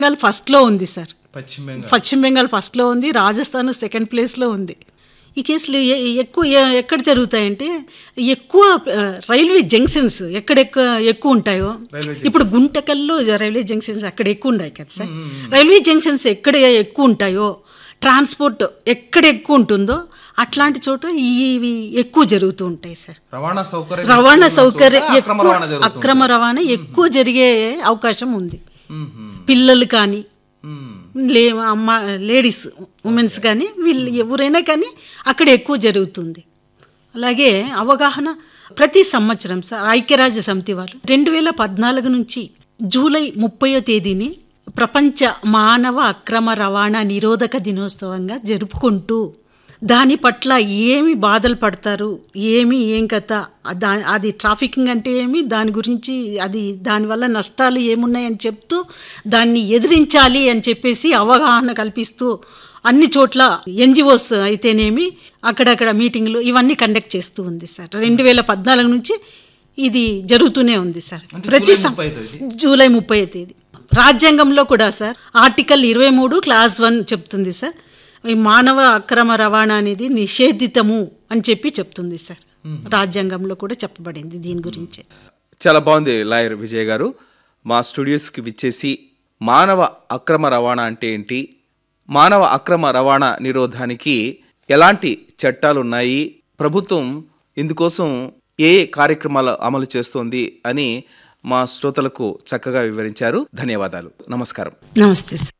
బెంగాల్ ఫస్ట్లో ఉంది సార్ పశ్చిమ బెంగాల్ పశ్చిమ బెంగాల్ ఫస్ట్లో ఉంది రాజస్థాన్ సెకండ్ ప్లేస్లో ఉంది ఈ కేసులు ఎ- ఎక్కువ ఎ- ఎక్కడ జరుగుతాయంటే ఎక్కువ ఆ, రైల్వే జంక్షన్స్ ఎక్కడెక్క ఎక్కువ ఉంటాయో రైల్వే ఇప్పుడు గుంటకల్లో రైల్వే జంక్షన్స్ అక్కడ ఎక్కువ ఉన్నాయి కదా సార్ రైల్వే జంక్షన్స్ ఎక్కడ ఎక్కువ ఉంటాయో ట్రాన్స్పోర్ట్ ఎక్కడ ఎక్కువ ఉంటుందో అట్లాంటి చోట ఇవి ఎక్కువ జరుగుతూ ఉంటాయి సార్ రవాణా సౌకర్యం రవాణా ఎక్కువ ఉన్న సౌకర్యం చోట అక్రమ ఎక్కువ రవాణా జరుగుతుంది అక్రమ రవాణా ఎక్కువ జరిగే అవకాశం ఉంది మ్మ్, మ్మ్, పిల్లలు కానీ మ్మ్. లే అమ్మ లేడీస్ ఉమెన్స్ కానీ వీళ్ళు ఎవరైనా కానీ అక్కడ ఎక్కువ జరుగుతుంది అలాగే అవగాహన ప్రతి సంవత్సరం సార్ ఐక్యరాజ్య సమితి వాళ్ళు రెండు వేల పద్నాలుగు నుంచి జూలై ముప్పయో తేదీని ప్రపంచ మానవ అక్రమ రవాణా నిరోధక దినోత్సవంగా జరుపుకుంటూ దాని పట్ల ఏమి బాధలు పడతారు ఏమి ఏం కథ దా అది ట్రాఫికింగ్ అంటే ఏమి దాని గురించి అది దానివల్ల నష్టాలు ఏమున్నాయని చెప్తూ దాన్ని ఎదిరించాలి అని చెప్పేసి అవగాహన కల్పిస్తూ అన్ని చోట్ల ఎన్జిఓస్ అయితేనేమి అక్కడక్కడ మీటింగ్లు ఇవన్నీ కండక్ట్ చేస్తూ ఉంది సార్ రెండు వేల పద్నాలుగు నుంచి ఇది జరుగుతూనే ఉంది సార్ అంటే ప్రతి జూలై సం- ముప్పై తేదీ? జూలై ముప్పై తేదీ రాజ్యాంగంలో కూడా సార్ ఆర్టికల్ ఇరవై మూడు క్లాస్ వన్ చెప్తుంది సార్ ఈ మానవ అక్రమ రవాణా అనేది నిషేధితము అని చెప్పి చెప్తుంది సార్ రాజ్యాంగంలో కూడా చెప్పబడింది దీని గురించి చాలా బాగుంది లాయర్ విజయ్ గారు మా స్టూడియోస్కి విచ్చేసి మానవ అక్రమ రవాణా అంటే ఏంటి మానవ అక్రమ రవాణా నిరోధానికి ఎలాంటి చట్టాలు ఉన్నాయి ప్రభుత్వం ఇందుకోసం ఏ ఏ కార్యక్రమాలు అమలు చేస్తోంది అని మా శ్రోతలకు చక్కగా వివరించారు ధన్యవాదాలు నమస్కారం నమస్తే సార్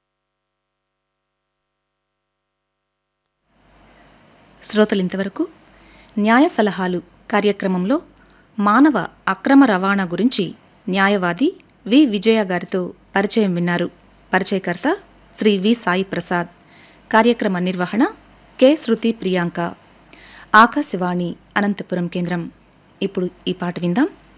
శ్రోతలు ఇంతవరకు న్యాయ సలహాలు కార్యక్రమంలో మానవ అక్రమ రవాణా గురించి న్యాయవాది వి విజయ గారితో పరిచయం విన్నారు పరిచయకర్త శ్రీ వి సాయి ప్రసాద్ కార్యక్రమ నిర్వహణ కె శృతి ప్రియాంక ఆకాశవాణి అనంతపురం కేంద్రం ఇప్పుడు ఈ పాట విందాం